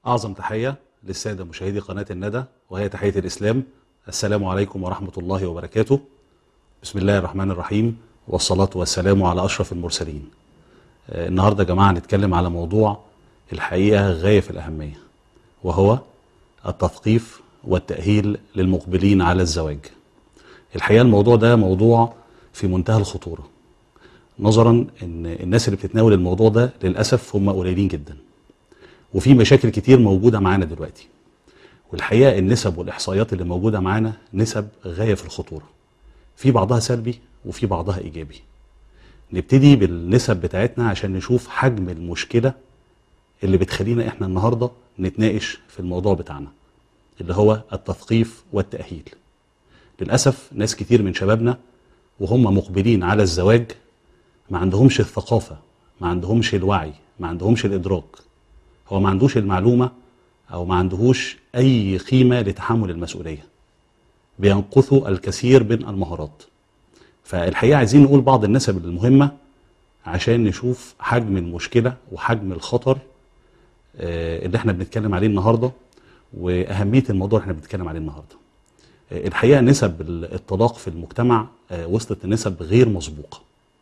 أعظم تحية للسادة مشاهدي قناة الندى وهي تحية الإسلام السلام عليكم ورحمة الله وبركاته بسم الله الرحمن الرحيم والصلاة والسلام على أشرف المرسلين آه، النهاردة يا جماعة نتكلم على موضوع الحقيقة غاية في الأهمية وهو التثقيف والتأهيل للمقبلين على الزواج الحقيقة الموضوع ده موضوع في منتهى الخطورة نظرا ان الناس اللي بتتناول الموضوع ده للأسف هم قليلين جدا وفي مشاكل كتير موجودة معانا دلوقتي والحقيقة النسب والإحصائيات اللي موجودة معانا نسب غاية في الخطورة في بعضها سلبي وفي بعضها إيجابي نبتدي بالنسب بتاعتنا عشان نشوف حجم المشكلة اللي بتخلينا احنا النهاردة نتناقش في الموضوع بتاعنا اللي هو التثقيف والتأهيل للأسف ناس كتير من شبابنا وهم مقبلين على الزواج ما عندهمش الثقافة ما عندهمش الوعي ما عندهمش الإدراك هو ما عندوش المعلومة أو ما عندهوش أي قيمة لتحمل المسؤولية بينقصوا الكثير من المهارات فالحقيقة عايزين نقول بعض النسب المهمة عشان نشوف حجم المشكلة وحجم الخطر آه، اللي احنا بنتكلم عليه النهاردة وأهمية الموضوع اللي احنا بنتكلم عليه النهاردة آه، الحقيقة نسب الطلاق في المجتمع آه، وصلت لنسب غير مسبوقة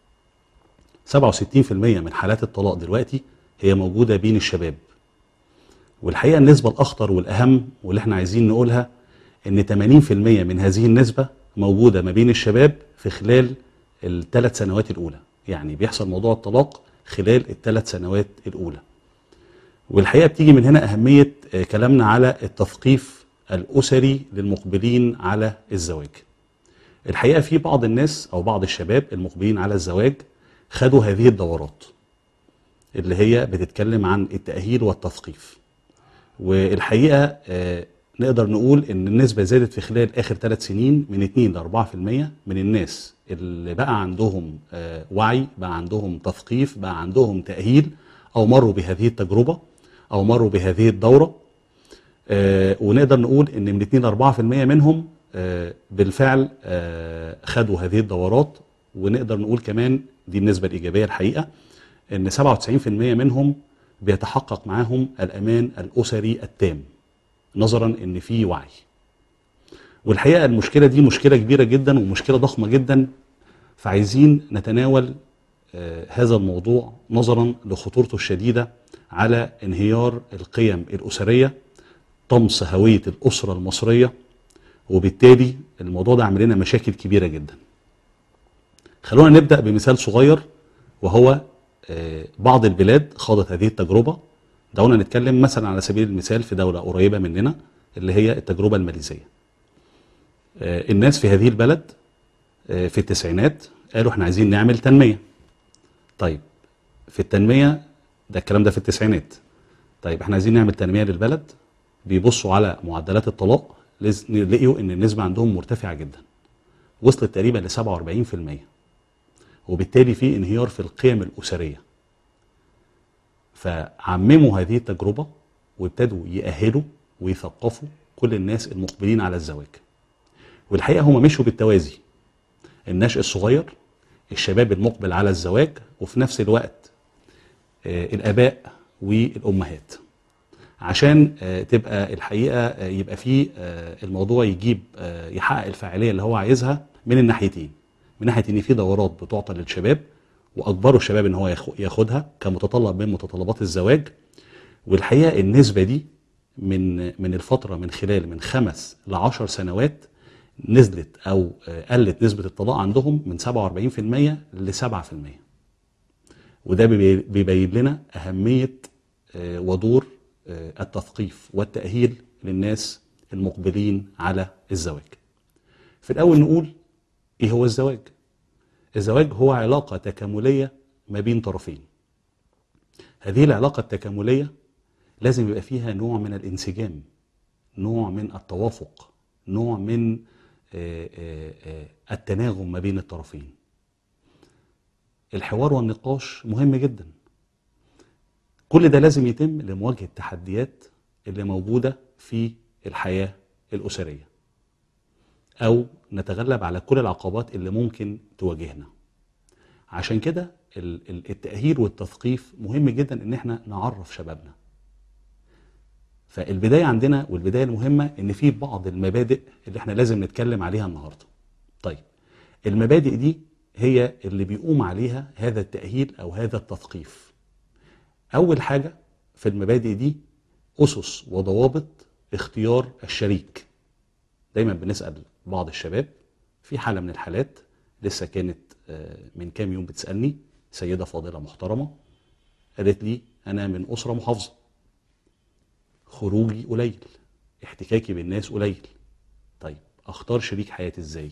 67% من حالات الطلاق دلوقتي هي موجودة بين الشباب والحقيقة النسبة الأخطر والأهم واللي احنا عايزين نقولها إن 80% من هذه النسبة موجودة ما بين الشباب في خلال الثلاث سنوات الأولى يعني بيحصل موضوع الطلاق خلال الثلاث سنوات الأولى والحقيقة بتيجي من هنا أهمية آه، كلامنا على التثقيف الأسري للمقبلين على الزواج الحقيقة في بعض الناس أو بعض الشباب المقبلين على الزواج خدوا هذه الدورات اللي هي بتتكلم عن التأهيل والتثقيف والحقيقة آه، نقدر نقول ان النسبة زادت في خلال اخر ثلاث سنين من 2 ل 4% من الناس اللي بقى عندهم آه، وعي بقى عندهم تثقيف بقى عندهم تأهيل او مروا بهذه التجربة او مروا بهذه الدورة آه، ونقدر نقول ان من 2 ل 4% منهم آه، بالفعل آه، خدوا هذه الدورات ونقدر نقول كمان دي النسبة الإيجابية الحقيقة ان 97% منهم بيتحقق معاهم الأمان الأسري التام نظرا ان في وعي والحقيقة المشكلة دي مشكلة كبيرة جدا ومشكلة ضخمة جدا فعايزين نتناول آه، هذا الموضوع نظرا لخطورته الشديدة على انهيار القيم الأسرية طمس هوية الأسرة المصرية وبالتالي الموضوع ده عامل لنا مشاكل كبيرة جدا خلونا نبدأ بمثال صغير وهو آه، بعض البلاد خاضت هذه التجربة دعونا نتكلم مثلا على سبيل المثال في دولة قريبة مننا اللي هي التجربة الماليزية آه، الناس في هذه البلد آه، في التسعينات قالوا احنا عايزين نعمل تنمية طيب في التنمية ده الكلام ده في التسعينات طيب احنا عايزين نعمل تنمية للبلد بيبصوا على معدلات الطلاق لز- لقيوا ان النسبة عندهم مرتفعة جدا وصلت تقريبا ل 47% وبالتالي في انهيار في القيم الأسرية فعمموا هذه التجربة وابتدوا يأهلوا ويثقفوا كل الناس المقبلين على الزواج والحقيقة هم مشوا بالتوازي النشء الصغير الشباب المقبل على الزواج وفي نفس الوقت آه، الآباء والأمهات عشان آه، تبقى الحقيقة آه، يبقى فيه آه، الموضوع يجيب آه، يحقق الفاعلية اللي هو عايزها من الناحيتين من ناحية ان في دورات بتعطى للشباب واجبروا الشباب ان هو ياخ- ياخدها كمتطلب من متطلبات الزواج والحقيقة النسبة دي من من الفترة من خلال من خمس لعشر سنوات نزلت او آه، قلت نسبة الطلاق عندهم من 47% ل 7% وده بيبي- بيبين لنا أهمية آه، ودور آه، التثقيف والتأهيل للناس المقبلين على الزواج في الأول نقول إيه هو الزواج؟ الزواج هو علاقة تكاملية ما بين طرفين هذه العلاقة التكاملية لازم يبقى فيها نوع من الانسجام نوع من التوافق نوع من آه، آه، آه، التناغم ما بين الطرفين الحوار والنقاش مهم جدا كل ده لازم يتم لمواجهة التحديات اللي موجودة في الحياة الأسرية أو نتغلب على كل العقبات اللي ممكن تواجهنا عشان كده ال- ال- التأهيل والتثقيف مهم جدا ان احنا نعرف شبابنا فالبدايه عندنا والبدايه المهمه ان في بعض المبادئ اللي احنا لازم نتكلم عليها النهارده طيب المبادئ دي هي اللي بيقوم عليها هذا التاهيل او هذا التثقيف اول حاجه في المبادئ دي اسس وضوابط اختيار الشريك دايما بنسال بعض الشباب في حاله من الحالات لسه كانت آه، من كام يوم بتسالني سيده فاضله محترمه قالت لي انا من اسره محافظه خروجي قليل احتكاكي بالناس قليل طيب اختار شريك حياتي ازاي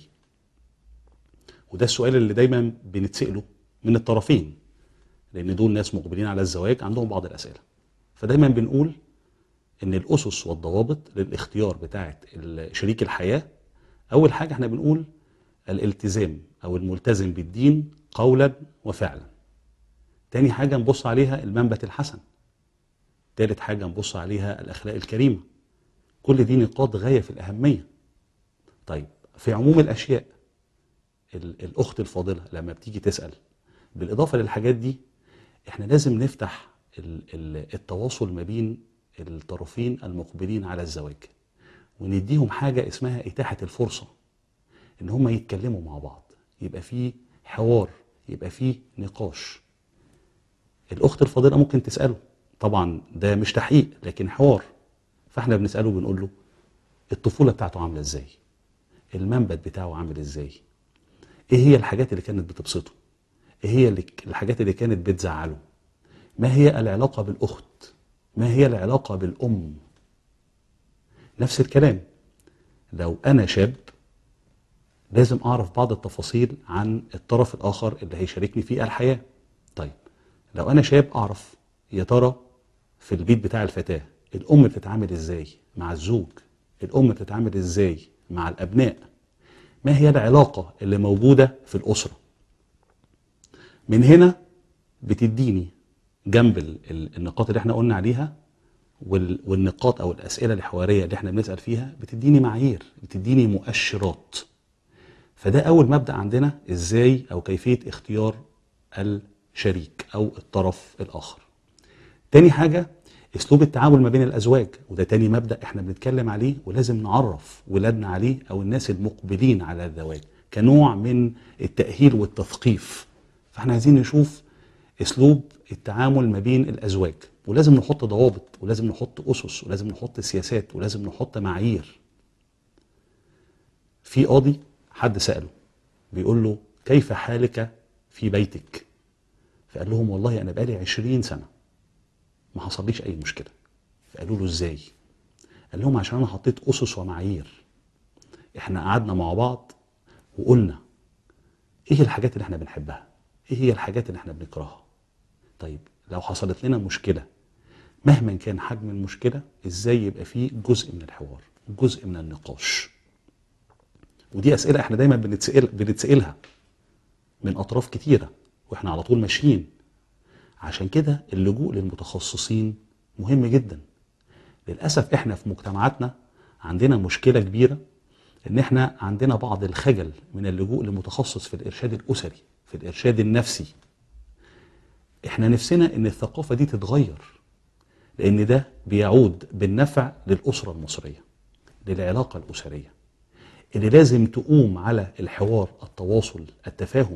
وده السؤال اللي دايما بنتساله من الطرفين لان دول ناس مقبلين على الزواج عندهم بعض الاسئله فدايما بنقول ان الاسس والضوابط للاختيار بتاعه شريك الحياه اول حاجه احنا بنقول الالتزام او الملتزم بالدين قولا وفعلا تاني حاجه نبص عليها المنبت الحسن تالت حاجه نبص عليها الاخلاق الكريمه كل دي نقاط غايه في الاهميه طيب في عموم الاشياء ال- الاخت الفاضله لما بتيجي تسال بالاضافه للحاجات دي احنا لازم نفتح ال- ال- التواصل ما بين الطرفين المقبلين على الزواج ونديهم حاجه اسمها اتاحه الفرصه ان هم يتكلموا مع بعض يبقى في حوار يبقى في نقاش الاخت الفاضله ممكن تساله طبعا ده مش تحقيق لكن حوار فاحنا بنساله بنقول له الطفوله بتاعته عامله ازاي المنبت بتاعه عامل ازاي ايه هي الحاجات اللي كانت بتبسطه ايه هي اللي الحاجات اللي كانت بتزعله ما هي العلاقه بالاخت ما هي العلاقه بالام نفس الكلام لو انا شاب لازم اعرف بعض التفاصيل عن الطرف الاخر اللي هيشاركني في الحياه طيب لو انا شاب اعرف يا ترى في البيت بتاع الفتاه الام بتتعامل ازاي مع الزوج الام بتتعامل ازاي مع الابناء ما هي العلاقه اللي موجوده في الاسره من هنا بتديني جنب ال- ال- النقاط اللي احنا قلنا عليها وال- والنقاط او الاسئله الحواريه اللي احنا بنسال فيها بتديني معايير بتديني مؤشرات فده اول مبدا عندنا ازاي او كيفيه اختيار الشريك او الطرف الاخر تاني حاجه اسلوب التعامل ما بين الازواج وده تاني مبدا احنا بنتكلم عليه ولازم نعرف ولادنا عليه او الناس المقبلين على الزواج كنوع من التاهيل والتثقيف فاحنا عايزين نشوف اسلوب التعامل ما بين الازواج ولازم نحط ضوابط ولازم نحط اسس ولازم نحط سياسات ولازم نحط معايير في قاضي حد سأله بيقول له كيف حالك في بيتك فقال لهم والله أنا بقالي عشرين سنة ما حصليش أي مشكلة فقالوا له إزاي قال لهم عشان أنا حطيت أسس ومعايير إحنا قعدنا مع بعض وقلنا إيه الحاجات اللي إحنا بنحبها إيه هي الحاجات اللي إحنا بنكرهها طيب لو حصلت لنا مشكلة مهما كان حجم المشكلة إزاي يبقى فيه جزء من الحوار جزء من النقاش ودي اسئله احنا دايما بنتسال بنتسالها من اطراف كتيره واحنا على طول ماشيين عشان كده اللجوء للمتخصصين مهم جدا للاسف احنا في مجتمعاتنا عندنا مشكله كبيره ان احنا عندنا بعض الخجل من اللجوء لمتخصص في الارشاد الاسري في الارشاد النفسي احنا نفسنا ان الثقافه دي تتغير لان ده بيعود بالنفع للاسره المصريه للعلاقه الاسريه اللي لازم تقوم على الحوار التواصل التفاهم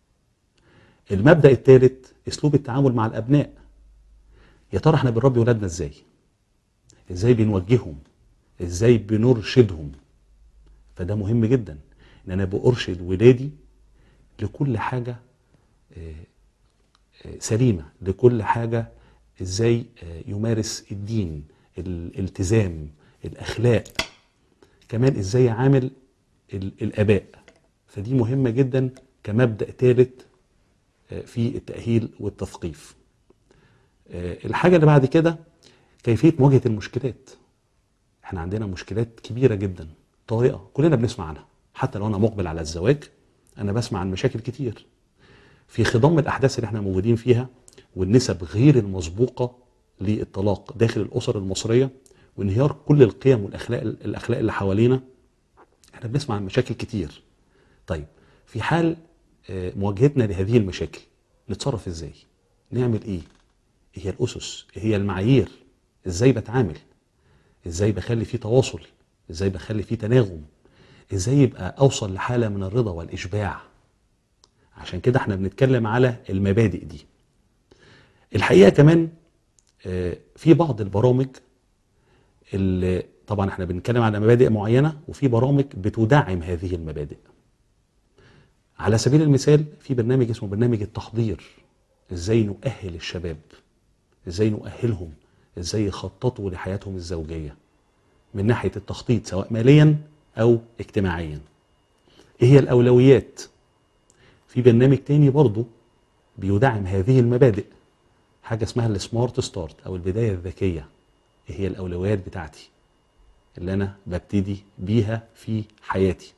المبدأ الثالث اسلوب التعامل مع الابناء يا ترى احنا بنربي ولادنا ازاي ازاي بنوجههم ازاي بنرشدهم فده مهم جدا ان انا بارشد ولادي لكل حاجه آه، آه، سليمه لكل حاجه ازاي آه، يمارس الدين الالتزام الاخلاق كمان ازاي يعامل ال- الاباء فدي مهمه جدا كمبدا ثالث في التاهيل والتثقيف آه، الحاجه اللي بعد كده كيفيه مواجهه المشكلات احنا عندنا مشكلات كبيره جدا طارئه كلنا بنسمع عنها حتى لو انا مقبل على الزواج انا بسمع عن مشاكل كتير في خضم الاحداث اللي احنا موجودين فيها والنسب غير المسبوقه للطلاق داخل الاسر المصريه وانهيار كل القيم والاخلاق الاخلاق اللي حوالينا احنا بنسمع عن مشاكل كتير طيب في حال آه، مواجهتنا لهذه المشاكل نتصرف ازاي نعمل ايه ايه هي الاسس ايه هي المعايير ازاي بتعامل ازاي بخلي فيه تواصل ازاي بخلي فيه تناغم ازاي يبقى اوصل لحاله من الرضا والاشباع عشان كده احنا بنتكلم على المبادئ دي الحقيقه كمان آه، في بعض البرامج اللي طبعا احنا بنتكلم على مبادئ معينه وفي برامج بتدعم هذه المبادئ على سبيل المثال في برنامج اسمه برنامج التحضير ازاي نؤهل الشباب ازاي نؤهلهم ازاي يخططوا لحياتهم الزوجيه من ناحيه التخطيط سواء ماليا او اجتماعيا ايه هي الاولويات في برنامج تاني برضه بيدعم هذه المبادئ حاجه اسمها السمارت ستارت او البدايه الذكيه ايه هي الاولويات بتاعتي اللي انا ببتدي بيها في حياتي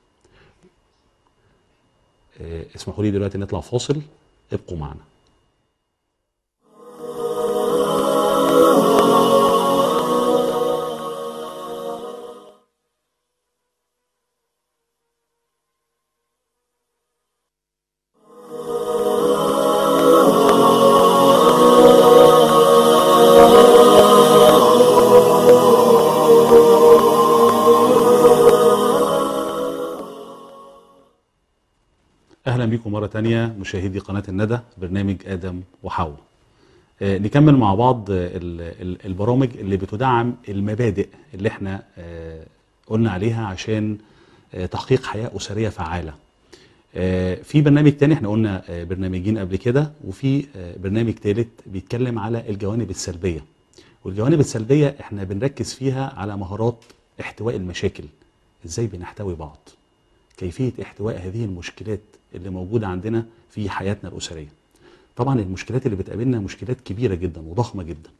آه، اسمحوا لي دلوقتي نطلع فاصل ابقوا معنا اهلا بكم مره تانية مشاهدي قناه الندى برنامج ادم وحواء آه، نكمل مع بعض آه، ال- ال- البرامج اللي بتدعم المبادئ اللي احنا آه، قلنا عليها عشان آه، تحقيق حياه اسريه فعاله آه، في برنامج تاني احنا قلنا آه، برنامجين قبل كده وفي آه، برنامج تالت بيتكلم على الجوانب السلبيه والجوانب السلبيه احنا بنركز فيها على مهارات احتواء المشاكل ازاي بنحتوي بعض كيفيه احتواء هذه المشكلات اللي موجوده عندنا في حياتنا الاسريه طبعا المشكلات اللي بتقابلنا مشكلات كبيره جدا وضخمه جدا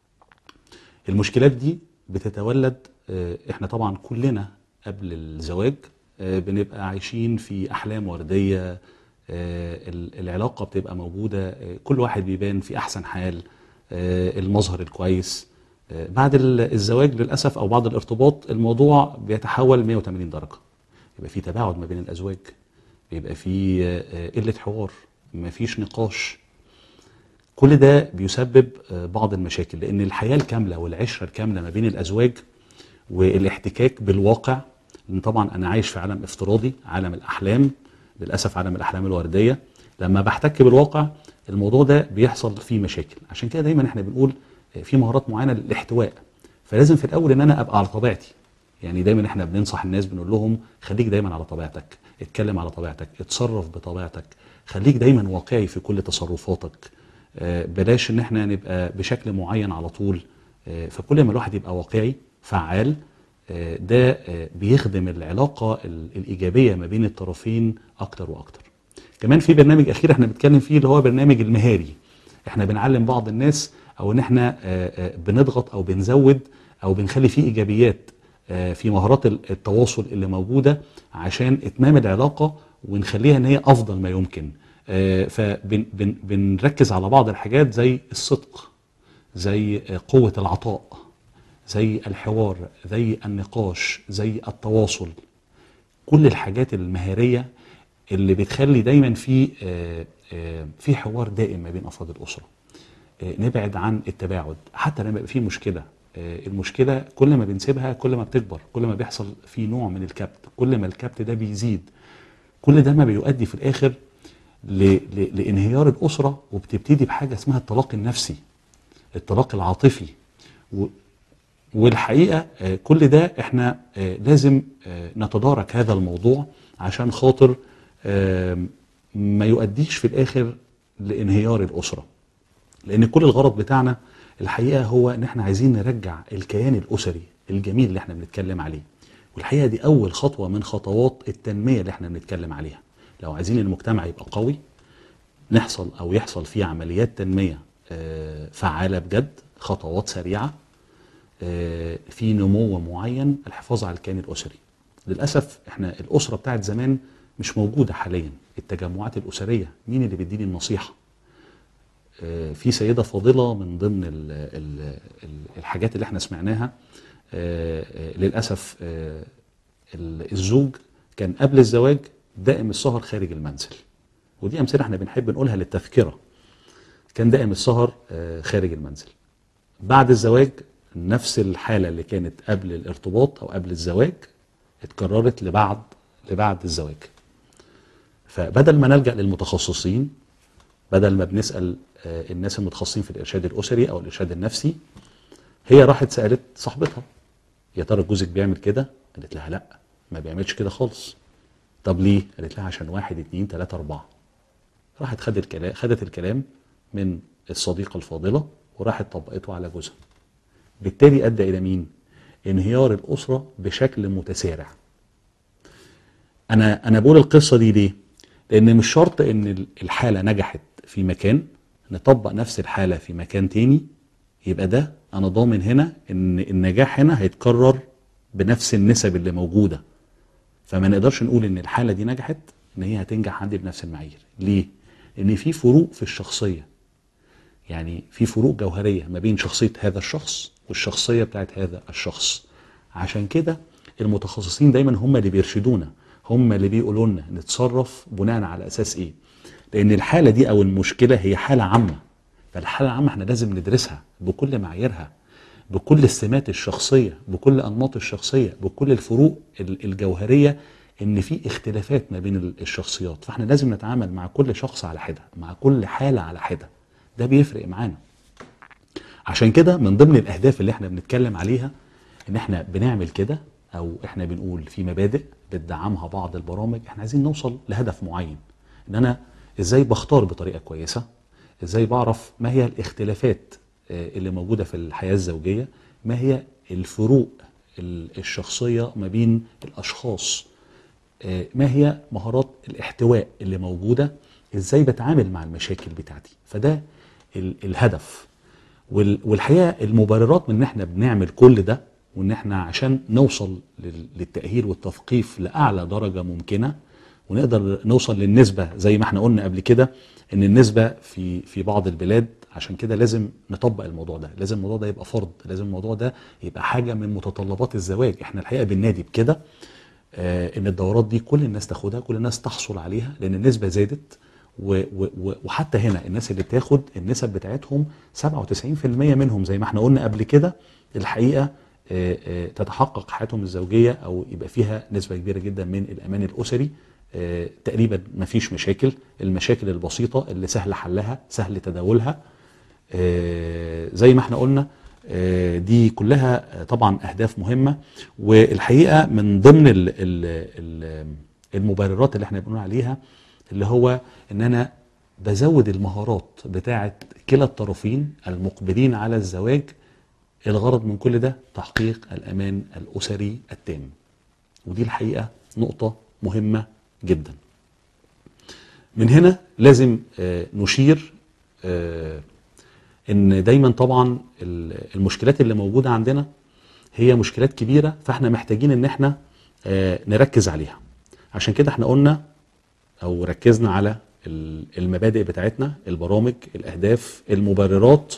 المشكلات دي بتتولد آه، احنا طبعا كلنا قبل الزواج آه، بنبقى عايشين في احلام ورديه آه، ال- العلاقه بتبقى موجوده آه، كل واحد بيبان في احسن حال آه، المظهر الكويس آه، بعد ال- الزواج للاسف او بعد الارتباط الموضوع بيتحول 180 درجه يبقى في تباعد ما بين الازواج بيبقى في آه، آه، قله حوار مفيش نقاش كل ده بيسبب آه، بعض المشاكل لان الحياه الكامله والعشره الكامله ما بين الازواج والاحتكاك بالواقع لان طبعا انا عايش في عالم افتراضي عالم الاحلام للاسف عالم الاحلام الورديه لما بحتك بالواقع الموضوع ده بيحصل فيه مشاكل عشان كده دايما احنا بنقول آه، في مهارات معينه للاحتواء فلازم في الاول ان انا ابقى على طبيعتي يعني دايما احنا بننصح الناس بنقول لهم خليك دايما على طبيعتك اتكلم على طبيعتك اتصرف بطبيعتك خليك دايما واقعي في كل تصرفاتك آه، بلاش ان احنا نبقى بشكل معين على طول آه، فكل ما الواحد يبقى واقعي فعال آه، ده آه، بيخدم العلاقة ال- الإيجابية ما بين الطرفين أكتر وأكتر كمان في برنامج أخير احنا بنتكلم فيه اللي هو برنامج المهاري احنا بنعلم بعض الناس أو إن احنا آه، آه، بنضغط أو بنزود أو بنخلي فيه إيجابيات آه، في مهارات ال- التواصل اللي موجودة عشان إتمام العلاقة ونخليها إن هي أفضل ما يمكن فبنركز على بعض الحاجات زي الصدق زي آه، قوة العطاء زي الحوار زي النقاش زي التواصل كل الحاجات المهارية اللي بتخلي دايما في آه، آه، في حوار دائم ما بين أفراد الأسرة آه، نبعد عن التباعد حتى لما يبقى في مشكلة آه، المشكلة كل ما بنسيبها كل ما بتكبر كل ما بيحصل في نوع من الكبت كل ما الكبت ده بيزيد كل ده ما بيؤدي في الآخر ل- ل- لانهيار الأسرة وبتبتدي بحاجة اسمها الطلاق النفسي الطلاق العاطفي و- والحقيقة آه، كل ده احنا آه، لازم آه، نتدارك هذا الموضوع عشان خاطر آم، ما يؤديش في الآخر لانهيار الأسرة لأن كل الغرض بتاعنا الحقيقة هو إن احنا عايزين نرجع الكيان الأسري الجميل اللي احنا بنتكلم عليه والحقيقة دي أول خطوة من خطوات التنمية اللي احنا بنتكلم عليها لو عايزين المجتمع يبقى قوي نحصل أو يحصل فيه عمليات تنمية آه، فعالة بجد خطوات سريعة آه، في نمو معين الحفاظ على الكيان الاسري للاسف احنا الاسره بتاعت زمان مش موجوده حاليا التجمعات الاسريه مين اللي بيديني النصيحه آه، في سيده فاضله من ضمن ال ال ال الحاجات اللي احنا سمعناها آه، آه، للاسف آه، ال- الزوج كان قبل الزواج دائم السهر خارج المنزل ودي امثله احنا بنحب نقولها للتذكره كان دائم السهر آه، خارج المنزل بعد الزواج نفس الحالة اللي كانت قبل الارتباط أو قبل الزواج اتكررت لبعد لبعد الزواج فبدل ما نلجأ للمتخصصين بدل ما بنسأل آه، الناس المتخصصين في الإرشاد الأسري أو الإرشاد النفسي هي راحت سألت صاحبتها يا ترى جوزك بيعمل كده؟ قالت لها لا ما بيعملش كده خالص طب ليه؟ قالت لها عشان واحد اتنين تلاتة أربعة راحت خدت الكلام خدت الكلام من الصديقة الفاضلة وراحت طبقته على جوزها بالتالي أدى إلى مين؟ انهيار الأسرة بشكل متسارع أنا أنا بقول القصة دي ليه؟ لأن مش شرط إن الحالة نجحت في مكان نطبق نفس الحالة في مكان تاني يبقى ده أنا ضامن هنا إن النجاح هنا هيتكرر بنفس النسب اللي موجودة فما نقدرش نقول إن الحالة دي نجحت إن هي هتنجح عندي بنفس المعايير ليه؟ لأن في فروق في الشخصية يعني في فروق جوهرية ما بين شخصية هذا الشخص والشخصية بتاعت هذا الشخص عشان كده المتخصصين دايما هم اللي بيرشدونا هم اللي بيقولوا لنا نتصرف بناء على اساس ايه لان الحاله دي او المشكله هي حاله عامه فالحاله العامه احنا لازم ندرسها بكل معاييرها بكل السمات الشخصيه بكل انماط الشخصيه بكل الفروق ال- الجوهريه ان في اختلافات ما بين ال- الشخصيات فاحنا لازم نتعامل مع كل شخص على حده مع كل حاله على حده ده بيفرق معانا عشان كده من ضمن الاهداف اللي احنا بنتكلم عليها ان احنا بنعمل كده او احنا بنقول في مبادئ بتدعمها بعض البرامج احنا عايزين نوصل لهدف معين ان انا ازاي بختار بطريقه كويسه ازاي بعرف ما هي الاختلافات آه، اللي موجوده في الحياه الزوجيه ما هي الفروق ال- الشخصيه ما بين الاشخاص آه، ما هي مهارات الاحتواء اللي موجوده ازاي بتعامل مع المشاكل بتاعتي فده ال- الهدف وال- والحقيقه المبررات من ان احنا بنعمل كل ده وان احنا عشان نوصل لل- للتاهيل والتثقيف لاعلى درجه ممكنه ونقدر نوصل للنسبه زي ما احنا قلنا قبل كده ان النسبه في في بعض البلاد عشان كده لازم نطبق الموضوع ده لازم الموضوع ده يبقى فرض لازم الموضوع ده يبقى حاجه من متطلبات الزواج احنا الحقيقه بننادي بكده آه، ان الدورات دي كل الناس تاخدها كل الناس تحصل عليها لان النسبه زادت و و و وحتى هنا الناس اللي بتاخد النسب بتاعتهم 97% منهم زي ما احنا قلنا قبل كده الحقيقه آه، آه، تتحقق حياتهم الزوجيه او يبقى فيها نسبه كبيره جدا من الامان الاسري آه، تقريبا ما فيش مشاكل المشاكل البسيطه اللي سهل حلها سهل تداولها آه، زي ما احنا قلنا آه، دي كلها آه، طبعا اهداف مهمه والحقيقه من ضمن ال ال ال المبررات اللي احنا بنقول عليها اللي هو ان انا بزود المهارات بتاعه كلا الطرفين المقبلين على الزواج الغرض من كل ده تحقيق الامان الاسري التام ودي الحقيقه نقطه مهمه جدا من هنا لازم آه، نشير آه، ان دايما طبعا ال- المشكلات اللي موجوده عندنا هي مشكلات كبيره فاحنا محتاجين ان احنا آه، نركز عليها عشان كده احنا قلنا او ركزنا على ال- المبادئ بتاعتنا البرامج الاهداف المبررات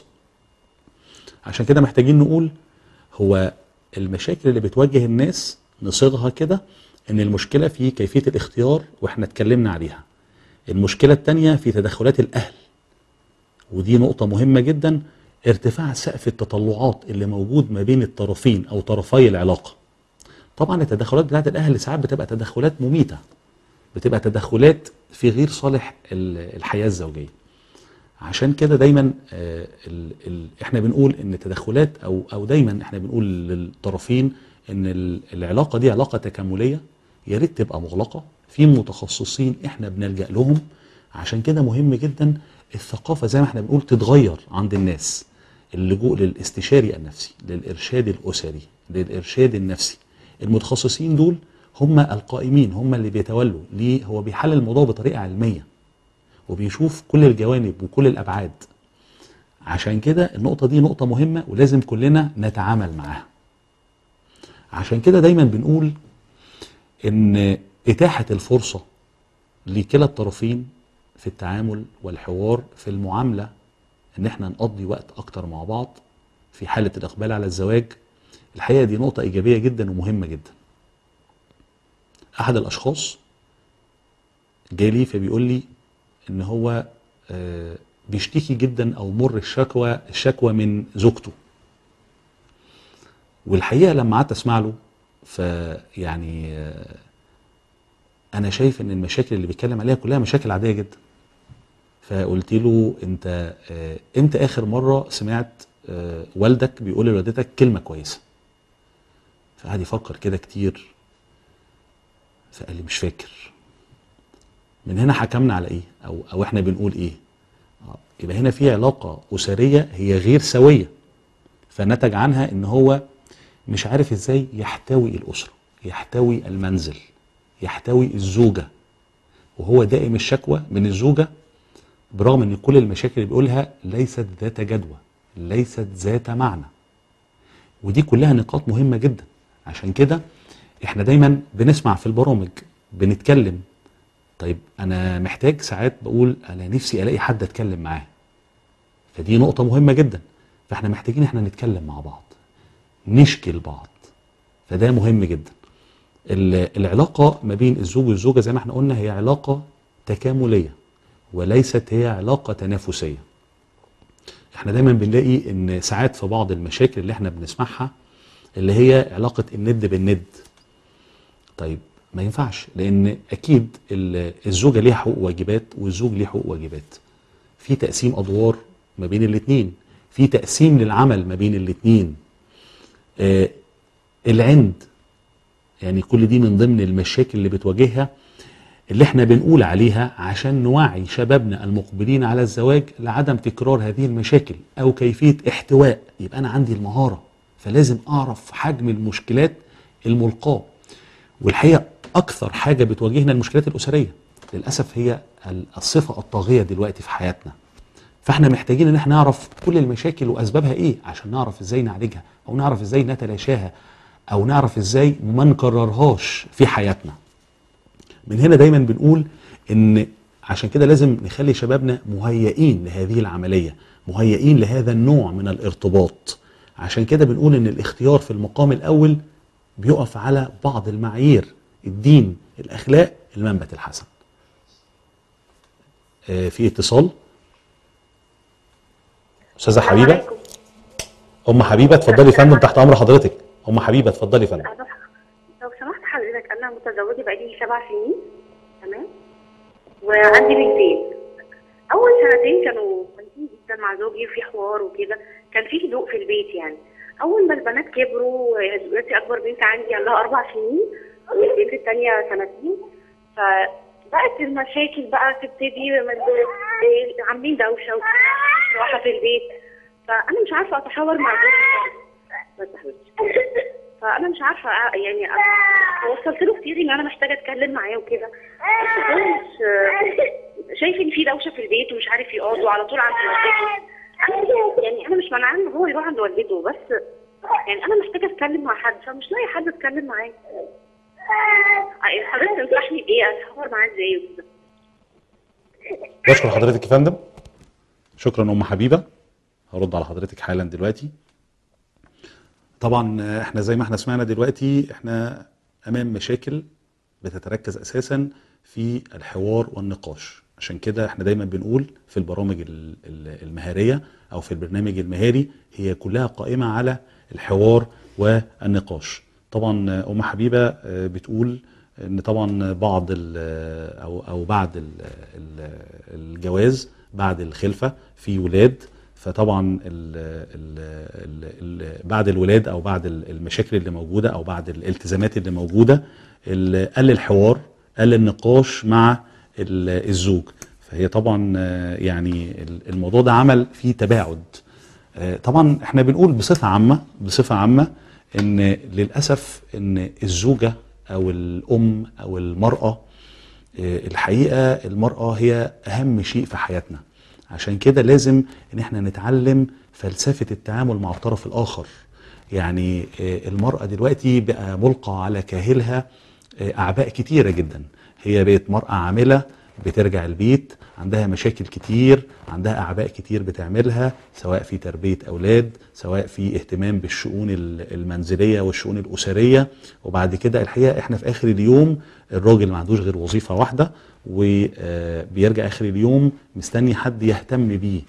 عشان كده محتاجين نقول هو المشاكل اللي بتواجه الناس نصيغها كده ان المشكله في كيفيه الاختيار واحنا اتكلمنا عليها المشكله الثانيه في تدخلات الاهل ودي نقطة مهمة جدا ارتفاع سقف التطلعات اللي موجود ما بين الطرفين أو طرفي العلاقة طبعا التدخلات بتاعت الأهل ساعات بتبقى تدخلات مميتة بتبقى تدخلات في غير صالح ال- الحياة الزوجية عشان كده دايما آه، ال ال احنا بنقول ان تدخلات او او دايما احنا بنقول للطرفين ان ال- العلاقه دي علاقه تكامليه يا ريت تبقى مغلقه في متخصصين احنا بنلجا لهم عشان كده مهم جدا الثقافه زي ما احنا بنقول تتغير عند الناس اللجوء للاستشاري النفسي للارشاد الاسري للارشاد النفسي المتخصصين دول هم القائمين هم اللي بيتولوا ليه هو بيحلل الموضوع بطريقه علميه وبيشوف كل الجوانب وكل الابعاد عشان كده النقطه دي نقطه مهمه ولازم كلنا نتعامل معاها عشان كده دايما بنقول ان اتاحه الفرصه لكلا الطرفين في التعامل والحوار في المعامله ان احنا نقضي وقت اكتر مع بعض في حاله الاقبال على الزواج الحقيقه دي نقطه ايجابيه جدا ومهمه جدا احد الاشخاص جالي فبيقول لي ان هو آه، بيشتكي جدا او مر الشكوى الشكوى من زوجته والحقيقه لما قعدت اسمع له فيعني آه، انا شايف ان المشاكل اللي بيتكلم عليها كلها مشاكل عاديه جدا فقلت له انت آه، امتى اخر مره سمعت آه، والدك بيقول لوالدتك كلمه كويسه فقعد يفكر كده كتير فقال لي مش فاكر من هنا حكمنا على ايه او او احنا بنقول ايه آه، يبقى هنا في علاقه اسريه هي غير سويه فنتج عنها ان هو مش عارف ازاي يحتوي الاسره يحتوي المنزل يحتوي الزوجه وهو دائم الشكوى من الزوجه برغم ان كل المشاكل اللي بيقولها ليست ذات جدوى ليست ذات معنى ودي كلها نقاط مهمه جدا عشان كده احنا دايما بنسمع في البرامج بنتكلم طيب انا محتاج ساعات بقول انا نفسي الاقي حد اتكلم معاه فدي نقطه مهمه جدا فاحنا محتاجين احنا نتكلم مع بعض نشكي لبعض فده مهم جدا ال- العلاقه ما بين الزوج والزوجه زي ما احنا قلنا هي علاقه تكامليه وليست هي علاقه تنافسيه احنا دايما بنلاقي ان ساعات في بعض المشاكل اللي احنا بنسمعها اللي هي علاقه الند بالند طيب ما ينفعش لان اكيد ال- الزوجه ليها حقوق وواجبات والزوج ليه حقوق وواجبات في تقسيم ادوار ما بين الاثنين في تقسيم للعمل ما بين الاثنين آه العند يعني كل دي من ضمن المشاكل اللي بتواجهها اللي احنا بنقول عليها عشان نوعي شبابنا المقبلين على الزواج لعدم تكرار هذه المشاكل او كيفيه احتواء يبقى انا عندي المهاره فلازم اعرف حجم المشكلات الملقاه والحقيقه اكثر حاجه بتواجهنا المشكلات الاسريه للاسف هي الصفه الطاغيه دلوقتي في حياتنا فاحنا محتاجين ان احنا نعرف كل المشاكل واسبابها ايه عشان نعرف ازاي نعالجها او نعرف ازاي نتلاشاها او نعرف ازاي ما نكررهاش في حياتنا من هنا دايما بنقول ان عشان كده لازم نخلي شبابنا مهيئين لهذه العمليه مهيئين لهذا النوع من الارتباط عشان كده بنقول ان الاختيار في المقام الاول بيقف على بعض المعايير الدين الاخلاق المنبت الحسن آه، في اتصال استاذه السلام حبيبه عليكم. ام حبيبه اتفضلي يا فندم تحت امر حضرتك ام حبيبه اتفضلي يا فندم أنا- لو سمحت حضرتك انا متزوجه بقالي سبع سنين تمام وعندي بنتين اول سنتين كانوا كويسين جدا مع زوجي وفي حوار وكده كان في هدوء في البيت يعني اول ما البنات كبروا دلوقتي اكبر بنت عندي عندها اربع سنين والبنت الثانيه سنتين فبقت المشاكل بقى تبتدي من- عاملين دوشه وراحه في البيت فانا مش عارفه اتحاور مع زوجي بس يا حبيبتي. فانا مش عارفه أ- يعني أ- وصلت له كتير ان انا محتاجه اتكلم معاه وكده بس هو مش شايف ان في دوشه في البيت ومش عارف يقعد وعلى طول عند والدته أنا- يعني انا مش مانعاه ان هو يروح عند والدته بس يعني انا محتاجه اتكلم مع حد فمش لاقي حد اتكلم معاه حضرتك تنصحني بايه اتحاور معاه ازاي وكده بشكر حضرتك يا فندم شكرا ام حبيبه هرد على حضرتك حالا دلوقتي طبعا آه، احنا زي ما احنا سمعنا دلوقتي احنا امام مشاكل بتتركز اساسا في الحوار والنقاش عشان كده احنا دايما بنقول في البرامج ال- ال- المهاريه او في البرنامج المهاري هي كلها قائمه على الحوار والنقاش طبعا آه، ام حبيبه آه، بتقول ان طبعا بعض ال- او او بعد ال- ال- الجواز بعد الخلفه في ولاد فطبعا ال ال ال ال بعد الولاد او بعد ال- المشاكل اللي موجوده او بعد الالتزامات اللي موجوده ال- قل الحوار قل النقاش مع ال- الزوج فهي طبعا آه، يعني ال- الموضوع ده عمل فيه تباعد آه، طبعا احنا بنقول بصفه عامه بصفه عامه ان للاسف ان الزوجه او الام او المراه آه، الحقيقه المراه هي اهم شيء في حياتنا عشان كده لازم ان احنا نتعلم فلسفه التعامل مع الطرف الاخر يعني آه، المراه دلوقتي بقى ملقى على كاهلها آه، اعباء كتيره جدا هي بقت مراه عامله بترجع البيت عندها مشاكل كتير عندها اعباء كتير بتعملها سواء في تربيه اولاد سواء في اهتمام بالشؤون ال- المنزليه والشؤون الاسريه وبعد كده الحقيقه احنا في اخر اليوم الراجل ما عندوش غير وظيفه واحده وبيرجع اخر اليوم مستني حد يهتم بيه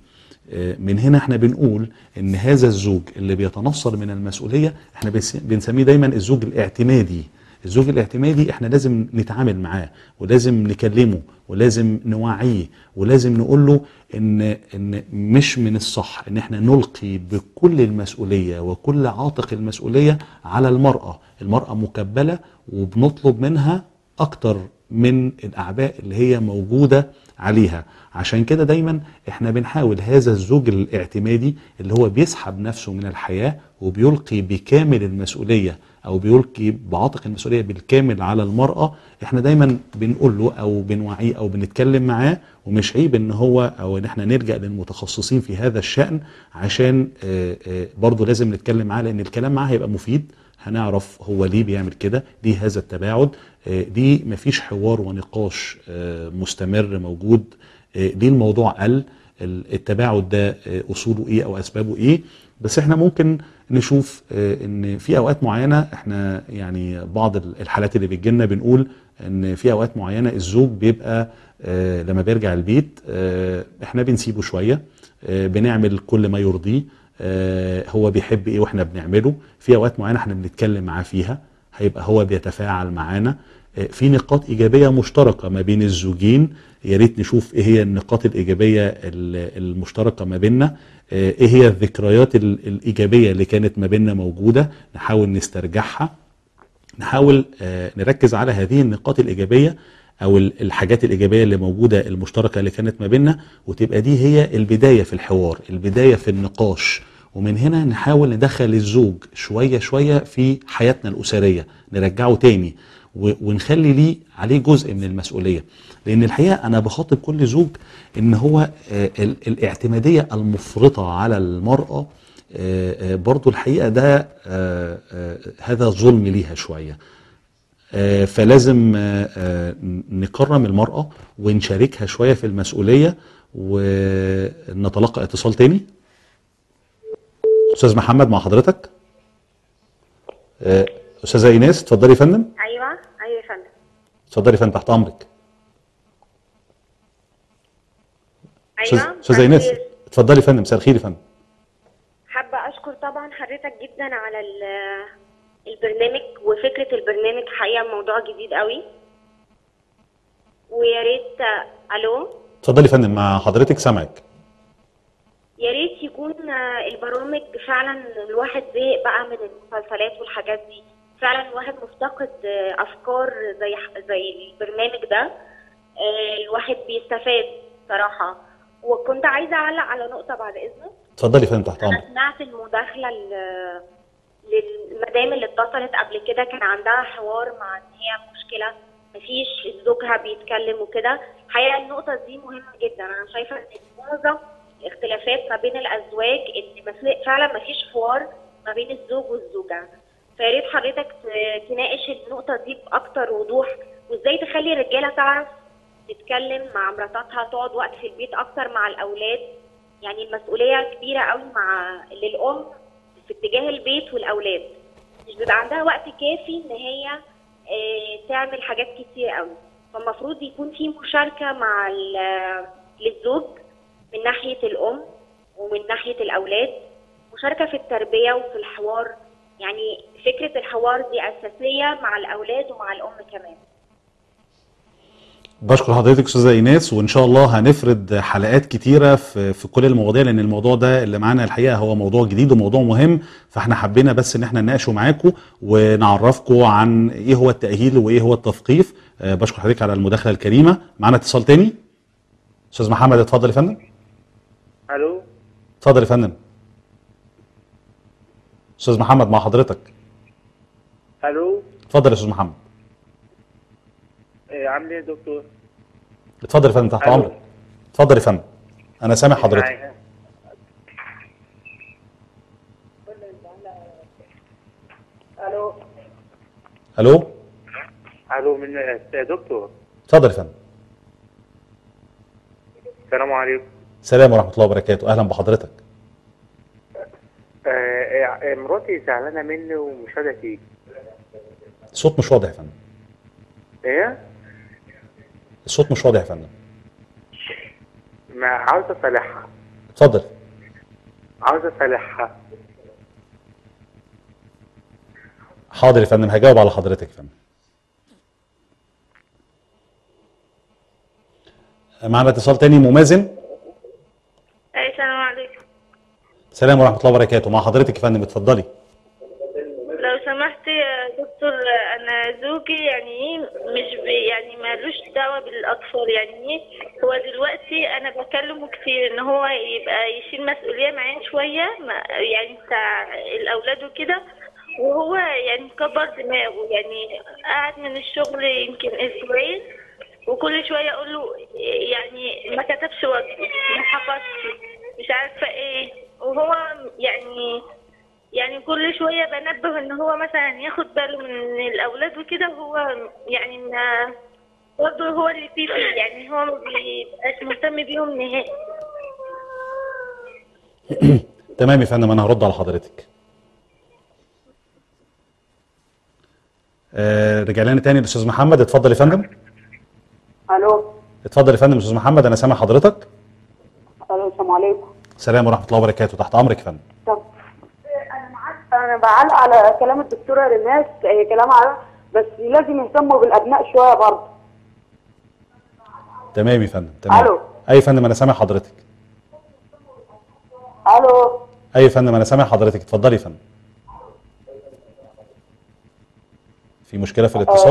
آه، من هنا احنا بنقول ان هذا الزوج اللي بيتنصل من المسؤوليه احنا بنس- بنسميه دايما الزوج الاعتمادي الزوج الاعتمادي احنا لازم نتعامل معاه ولازم نكلمه ولازم نوعيه ولازم نقول له ان ان مش من الصح ان احنا نلقي بكل المسؤوليه وكل عاتق المسؤوليه على المراه، المراه مكبله وبنطلب منها اكتر من الاعباء اللي هي موجوده عليها عشان كده دايما احنا بنحاول هذا الزوج الاعتمادي اللي هو بيسحب نفسه من الحياه وبيلقي بكامل المسؤوليه او بيلقي بعاتق المسؤوليه بالكامل على المراه احنا دايما بنقول له او بنوعيه او بنتكلم معاه ومش عيب ان هو او ان احنا نلجا للمتخصصين في هذا الشان عشان آه، آه، برضه لازم نتكلم معاه لان الكلام معاه هيبقى مفيد هنعرف هو ليه بيعمل كده ليه هذا التباعد آه، ليه مفيش حوار ونقاش آه، مستمر موجود آه، ليه الموضوع قل ال- التباعد ده آه، اصوله ايه او اسبابه ايه بس احنا ممكن نشوف آه، ان في اوقات معينه احنا يعني بعض ال- الحالات اللي بتجيلنا بنقول ان في اوقات معينه الزوج بيبقى آه، لما بيرجع البيت آه، احنا بنسيبه شويه آه، بنعمل كل ما يرضيه آه، هو بيحب ايه واحنا بنعمله في اوقات معينه احنا بنتكلم معاه فيها هيبقى هو بيتفاعل معانا آه، في نقاط ايجابيه مشتركه ما بين الزوجين يا ريت نشوف ايه هي النقاط الايجابيه ال- المشتركه ما بيننا آه، ايه هي الذكريات ال- الايجابيه اللي كانت ما بيننا موجوده نحاول نسترجعها نحاول آه، نركز على هذه النقاط الايجابيه او ال- الحاجات الايجابيه اللي موجوده المشتركه اللي كانت ما بيننا وتبقى دي هي البدايه في الحوار البدايه في النقاش ومن هنا نحاول ندخل الزوج شويه شويه في حياتنا الاسريه نرجعه تاني و- ونخلي ليه عليه جزء من المسؤوليه لان الحقيقه انا بخاطب كل زوج ان هو آه، ال- الاعتماديه المفرطه على المراه آه، آه، برضو الحقيقه ده آه، آه، هذا ظلم ليها شويه آه، فلازم آه، آه، نكرم المرأة ونشاركها شوية في المسؤولية ونتلقى اتصال تاني أستاذ محمد مع حضرتك آه، أستاذة إيناس اتفضلي يا فندم ايوه ايوه يا فندم اتفضلي يا فندم تحت أمرك أستاذ- ايوه أستاذة إيناس خير. اتفضلي يا فندم مساء الخير يا فندم حابه اشكر طبعا حضرتك جدا على ال- البرنامج وفكره البرنامج حقيقه موضوع جديد قوي ويا ريت الو اتفضلي يا فندم مع حضرتك سامعك يا ريت يكون آه، البرامج فعلا الواحد زهق بقى من المسلسلات والحاجات دي فعلا الواحد مفتقد آه، افكار زي زي البرنامج ده آه، الواحد بيستفاد صراحه وكنت عايزه اعلق على نقطه بعد اذنك اتفضلي يا فندم تحت انا أمرك سمعت المداخله ل- للمدام اللي اتصلت قبل كده كان عندها حوار مع ان هي مشكله مفيش زوجها بيتكلم وكده الحقيقه النقطه دي مهمه جدا انا شايفه ان معظم الاختلافات ما بين الازواج ان مفل- فعلا مفيش حوار ما بين الزوج والزوجه فيا ريت حضرتك ت- تناقش النقطه دي باكتر وضوح وازاي تخلي الرجاله تعرف تتكلم مع مراتاتها تقعد وقت في البيت اكتر مع الاولاد يعني المسؤوليه كبيره قوي مع للام في اتجاه البيت والاولاد مش بيبقى عندها وقت كافي ان هي آه، تعمل حاجات كتير قوي فالمفروض يكون في مشاركه مع ال- للزوج من ناحيه الام ومن ناحيه الاولاد مشاركه في التربيه وفي الحوار يعني فكره الحوار دي اساسيه مع الاولاد ومع الام كمان بشكر حضرتك استاذه ايناس وان شاء الله هنفرد حلقات كتيره في في كل المواضيع لان الموضوع ده اللي معانا الحقيقه هو موضوع جديد وموضوع مهم فاحنا حبينا بس ان احنا نناقشه معاكم ونعرفكم عن ايه هو التاهيل وايه هو التثقيف آه، بشكر حضرتك على المداخله الكريمه معانا اتصال تاني استاذ محمد اتفضل يا فندم الو اتفضل يا فندم استاذ محمد مع حضرتك الو اتفضل يا استاذ محمد إيه عامل ايه يا دكتور؟ اتفضل يا فندم تحت ألو. امرك اتفضل يا فندم انا سامع حضرتك معايا. الو الو الو من يا دكتور اتفضل يا فندم السلام عليكم السلام ورحمه الله وبركاته اهلا بحضرتك آه آه، مراتي زعلانه مني ومش قادره تيجي الصوت مش واضح يا فندم ايه؟ الصوت مش واضح يا فندم ما عاوز اصالحها اتفضل عاوز اصالحها حاضر يا فندم هجاوب على حضرتك يا فندم معنا اتصال تاني ممازن أي السلام عليكم السلام ورحمه الله وبركاته مع حضرتك يا فندم اتفضلي لو سمحت يا دكتور أنا زوجي يعني إيه مش بي يعني مالوش دعوة بالأطفال يعني إيه هو دلوقتي أنا بكلمه كتير إن هو يبقى يشيل مسؤولية معايا شوية ما- يعني بتاع الأولاد وكده وهو يعني مكبر دماغه يعني قاعد من الشغل يمكن أسبوعين وكل شوية أقول له يعني ما كتبش واجب ما حفظش مش عارفة إيه وهو يعني يعني كل شوية بنبه ان هو مثلا ياخد باله من الاولاد وكده وهو يعني ما برضه هو اللي فيه فيه يعني هو ما بيبقاش مهتم بيهم نهائي تمام يا فندم انا هرد على حضرتك آه رجع لنا تاني الاستاذ محمد اتفضل يا فندم الو اتفضل يا فندم استاذ محمد انا سامع حضرتك الو السلام عليكم السلام ورحمه الله وبركاته تحت امرك يا فندم طب انا بعلق على كلام الدكتوره ريماس هي كلام على بس لازم يهتموا بالابناء شويه برضه تمام يا فندم تمام ألو. اي يا فندم انا سامع حضرتك الو اي يا فندم انا سامع حضرتك اتفضلي يا فندم في مشكله في الاتصال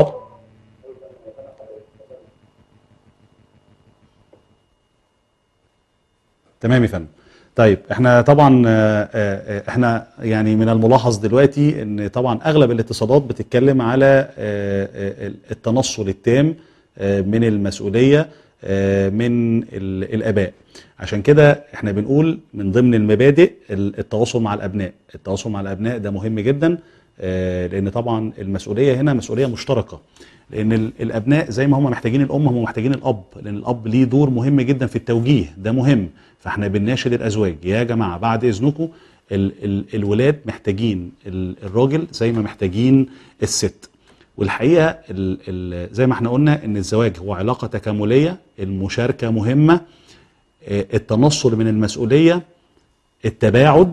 تمام يا فندم طيب احنا طبعا آه، آه، احنا يعني من الملاحظ دلوقتي ان طبعا اغلب الاتصالات بتتكلم على آه، آه، التنصل التام آه، من المسؤوليه آه، من ال- الاباء عشان كده احنا بنقول من ضمن المبادئ ال- التواصل مع الابناء التواصل مع الابناء ده مهم جدا آه، لان طبعا المسؤوليه هنا مسؤوليه مشتركه لان ال- الابناء زي ما هم محتاجين الام هم محتاجين الاب لان الاب ليه دور مهم جدا في التوجيه ده مهم فاحنا بنناشد الازواج يا جماعه بعد اذنكم ال ال الولاد محتاجين ال الراجل زي ما محتاجين الست والحقيقه ال ال زي ما احنا قلنا ان الزواج هو علاقه تكامليه المشاركه مهمه آه، التنصل من المسؤوليه التباعد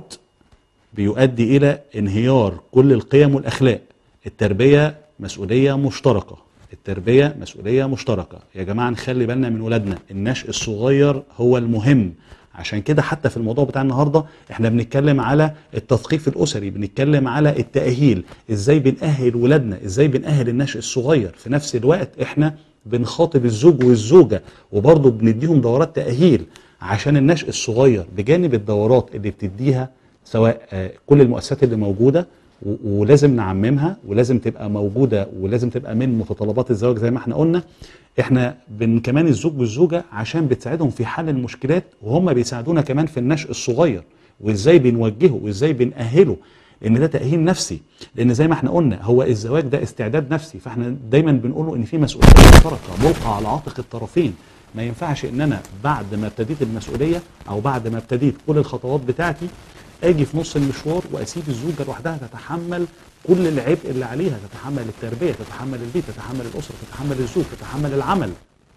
بيؤدي الى انهيار كل القيم والاخلاق التربيه مسؤوليه مشتركه التربيه مسؤوليه مشتركه يا جماعه نخلي بالنا من ولادنا النشء الصغير هو المهم عشان كده حتى في الموضوع بتاع النهارده احنا بنتكلم على التثقيف الاسري بنتكلم على التاهيل ازاي بنأهل ولادنا ازاي بنأهل النشء الصغير في نفس الوقت احنا بنخاطب الزوج والزوجه وبرضه بنديهم دورات تأهيل عشان النشء الصغير بجانب الدورات اللي بتديها سواء آه، كل المؤسسات اللي موجوده و- ولازم نعممها ولازم تبقى موجوده ولازم تبقى من متطلبات الزواج زي ما احنا قلنا احنا بن كمان الزوج والزوجه عشان بتساعدهم في حل المشكلات وهم بيساعدونا كمان في النشء الصغير وازاي بنوجهه وازاي بنأهله لان ده تأهيل نفسي لان زي ما احنا قلنا هو الزواج ده استعداد نفسي فاحنا دايما بنقوله ان في مسؤوليه مشتركه ملقى على عاتق الطرفين ما ينفعش ان انا بعد ما ابتديت المسؤوليه او بعد ما ابتديت كل الخطوات بتاعتي اجي في نص المشوار واسيب الزوجه لوحدها تتحمل كل العبء اللي عليها تتحمل التربيه تتحمل البيت تتحمل الاسره تتحمل الزوج تتحمل العمل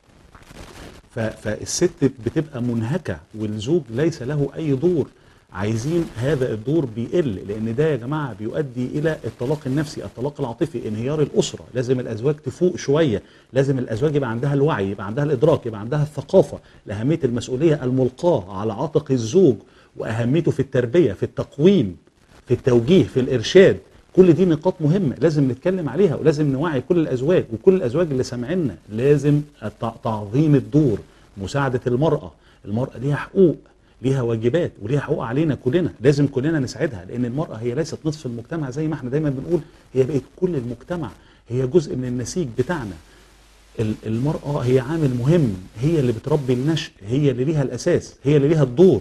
ف- فالست بتبقى منهكه والزوج ليس له اي دور عايزين هذا الدور بيقل لان ده يا جماعه بيؤدي الى الطلاق النفسي الطلاق العاطفي انهيار الاسره لازم الازواج تفوق شويه لازم الازواج يبقى عندها الوعي يبقى عندها الادراك يبقى عندها الثقافه لاهميه المسؤوليه الملقاه على عاتق الزوج واهميته في التربيه في التقويم في التوجيه في الارشاد كل دي نقاط مهمه لازم نتكلم عليها ولازم نوعي كل الازواج وكل الازواج اللي سامعينا لازم التع- تعظيم الدور مساعده المراه المراه ليها حقوق ليها واجبات وليها حقوق علينا كلنا لازم كلنا نساعدها لان المراه هي ليست نصف المجتمع زي ما احنا دايما بنقول هي بقت كل المجتمع هي جزء من النسيج بتاعنا ال- المرأة هي عامل مهم هي اللي بتربي النشء هي اللي ليها الأساس هي اللي ليها الدور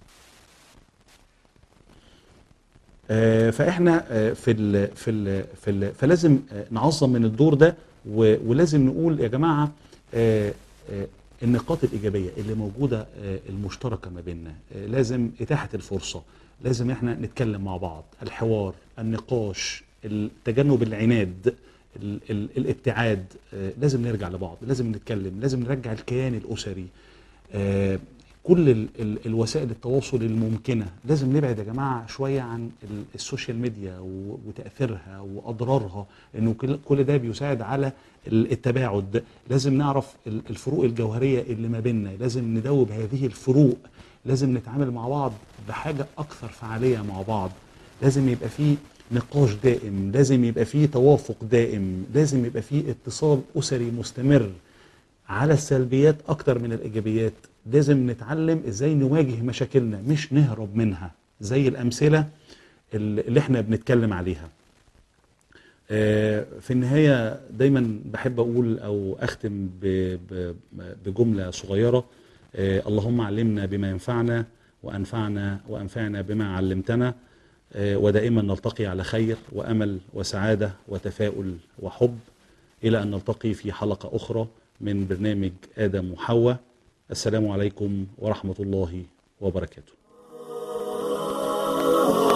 آه، فاحنا آه، في ال في ال في ال فلازم آه، نعظم من الدور ده و- ولازم نقول يا جماعه آه، آه، النقاط الايجابيه اللي موجوده آه، المشتركه ما بيننا آه، لازم اتاحه الفرصه لازم احنا نتكلم مع بعض الحوار النقاش تجنب العناد ال- ال- الابتعاد آه، لازم نرجع لبعض لازم نتكلم لازم نرجع الكيان الاسري آه، كل ال ال الوسائل التواصل الممكنه لازم نبعد يا جماعه شويه عن ال- السوشيال ميديا و- وتاثيرها واضرارها انه كل- كل ده بيساعد على ال- التباعد لازم نعرف ال- الفروق الجوهريه اللي ما بيننا لازم ندوب هذه الفروق لازم نتعامل مع بعض بحاجه اكثر فعاليه مع بعض لازم يبقى فيه نقاش دائم لازم يبقى فيه توافق دائم لازم يبقى فيه اتصال اسري مستمر على السلبيات اكتر من الايجابيات لازم نتعلم ازاي نواجه مشاكلنا مش نهرب منها زي الامثله اللي احنا بنتكلم عليها آه، في النهايه دايما بحب اقول او اختم ب- ب- بجمله صغيره آه، اللهم علمنا بما ينفعنا وانفعنا وانفعنا بما علمتنا آه، ودائما نلتقي على خير وامل وسعاده وتفاؤل وحب الى ان نلتقي في حلقه اخرى من برنامج ادم وحواء السلام عليكم ورحمه الله وبركاته